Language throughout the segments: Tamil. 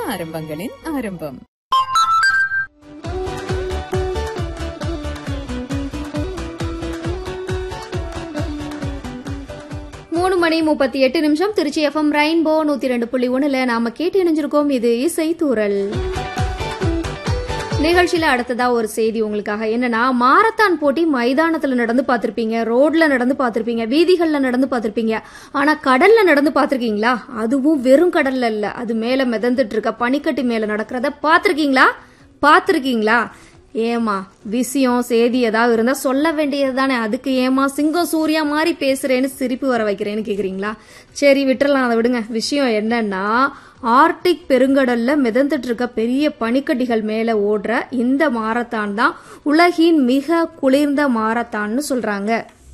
ஆரம்பங்களின் ஆரம்பம் மூணு மணி முப்பத்தி எட்டு நிமிஷம் திருச்சி எஃப்எம் ரெயின்போ நூத்தி ரெண்டு புள்ளி ஒண்ணுல நாம கேட்டு இணைஞ்சிருக்கோம் இது இசை தூரல் நிகழ்ச்சியில அடுத்ததா ஒரு செய்தி உங்களுக்காக என்னன்னா மாரத்தான் போட்டி மைதானத்துல நடந்து பார்த்திருப்பீங்க ரோட்ல நடந்து பார்த்திருப்பீங்க வீதிகள்ல நடந்து பார்த்திருப்பீங்க ஆனா கடல்ல நடந்து பார்த்திருக்கீங்களா அதுவும் வெறும் கடல்ல இல்ல அது மேல மிதந்துட்டு இருக்க பனிக்கட்டி மேல நடக்கிறத பார்த்திருக்கீங்களா பார்த்திருக்கீங்களா ஏமா விஷயம் செய்தி ஏதாவது இருந்தா சொல்ல வேண்டியது தானே அதுக்கு ஏமா சிங்கம் சூர்யா மாதிரி பேசுறேன்னு சிரிப்பு வர வைக்கிறேன்னு கேக்குறீங்களா சரி விட்டுறலாம் அதை விடுங்க விஷயம் என்னன்னா ஆர்டிக் பெருங்கடல்ல மிதந்துட்டு இருக்க பெரிய பனிக்கட்டிகள் மேல ஓடுற இந்த மாரத்தான் தான் உலகின் மிக குளிர்ந்த மாரத்தான்னு சொல்றாங்க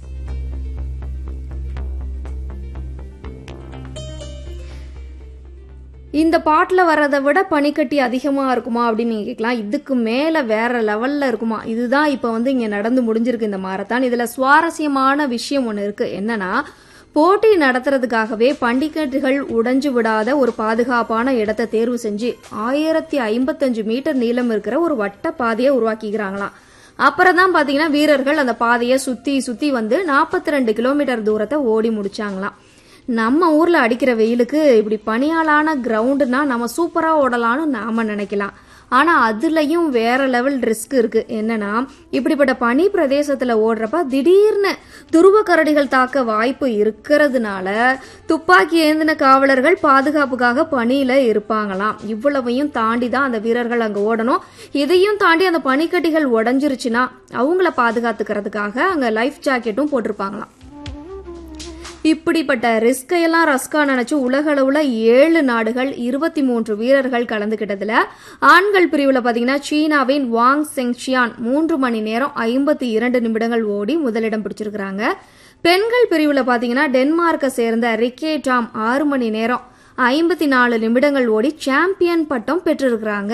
இந்த பாட்டில் வர்றதை விட பனிக்கட்டி அதிகமாக இருக்குமா அப்படின்னு நீங்கள் கேட்கலாம் இதுக்கு மேலே வேற லெவலில் இருக்குமா இதுதான் இப்போ வந்து இங்கே நடந்து முடிஞ்சிருக்கு இந்த மாரத்தான் இதில் சுவாரஸ்யமான விஷயம் ஒன்று இருக்கு என்னன்னா போட்டி நடத்துறதுக்காகவே பண்டிகட்டுகள் உடைஞ்சு விடாத ஒரு பாதுகாப்பான இடத்தை தேர்வு செஞ்சு ஆயிரத்தி ஐம்பத்தஞ்சு மீட்டர் நீளம் இருக்கிற ஒரு வட்ட பாதையை உருவாக்கிக்கிறாங்களாம் அப்புறம் தான் பாத்தீங்கன்னா வீரர்கள் அந்த பாதையை சுத்தி சுத்தி வந்து நாற்பத்தி ரெண்டு கிலோமீட்டர் தூரத்தை ஓடி முடிச்சாங்களாம் நம்ம ஊர்ல அடிக்கிற வெயிலுக்கு இப்படி பனியாலான கிரவுண்டுனா நம்ம சூப்பரா ஓடலாம்னு நாம நினைக்கலாம் ஆனா அதுலயும் வேற லெவல் ரிஸ்க் இருக்கு என்னன்னா இப்படிப்பட்ட பனி பிரதேசத்துல ஓடுறப்ப திடீர்னு துருவ கரடிகள் தாக்க வாய்ப்பு இருக்கிறதுனால துப்பாக்கி ஏந்தின காவலர்கள் பாதுகாப்புக்காக பனியில இருப்பாங்களாம் இவ்வளவையும் தாண்டி தான் அந்த வீரர்கள் அங்க ஓடணும் இதையும் தாண்டி அந்த பனிக்கட்டிகள் உடஞ்சிருச்சுன்னா அவங்கள பாதுகாத்துக்கிறதுக்காக அங்க லைஃப் ஜாக்கெட்டும் போட்டிருப்பாங்களாம் இப்படிப்பட்ட ரிஸ்கையெல்லாம் ரஸ்கா நினைச்சு உலக அளவுல ஏழு நாடுகள் இருபத்தி மூன்று வீரர்கள் கலந்துகிட்டதுல ஆண்கள் பிரிவுல பாத்தீங்கன்னா சீனாவின் வாங் செங்ஷியான் மூன்று மணி நேரம் ஐம்பத்தி இரண்டு நிமிடங்கள் ஓடி முதலிடம் பிடிச்சிருக்கிறாங்க பெண்கள் பிரிவுல பாத்தீங்கன்னா டென்மார்க்கை சேர்ந்த ரிக்கே டாம் ஆறு மணி நேரம் ஐம்பத்தி நாலு நிமிடங்கள் ஓடி சாம்பியன் பட்டம் பெற்றிருக்கிறாங்க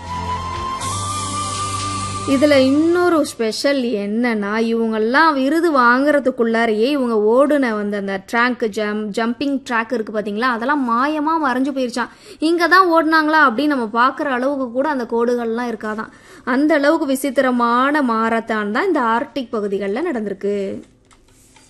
இதுல இன்னொரு ஸ்பெஷல் என்னன்னா இவங்கெல்லாம் விருது வாங்குறதுக்குள்ளாரையே இவங்க ஓடுன வந்து அந்த ட்ராக் ஜம் ஜம்பிங் ட்ராக் இருக்கு பாத்தீங்களா அதெல்லாம் மாயமா மறைஞ்சு போயிருச்சான் இங்க தான் ஓடுனாங்களா அப்படின்னு நம்ம பாக்குற அளவுக்கு கூட அந்த கோடுகள்லாம் இருக்காதான் அந்த அளவுக்கு விசித்திரமான மாரத்தான் தான் இந்த ஆர்டிக் பகுதிகளில் நடந்திருக்கு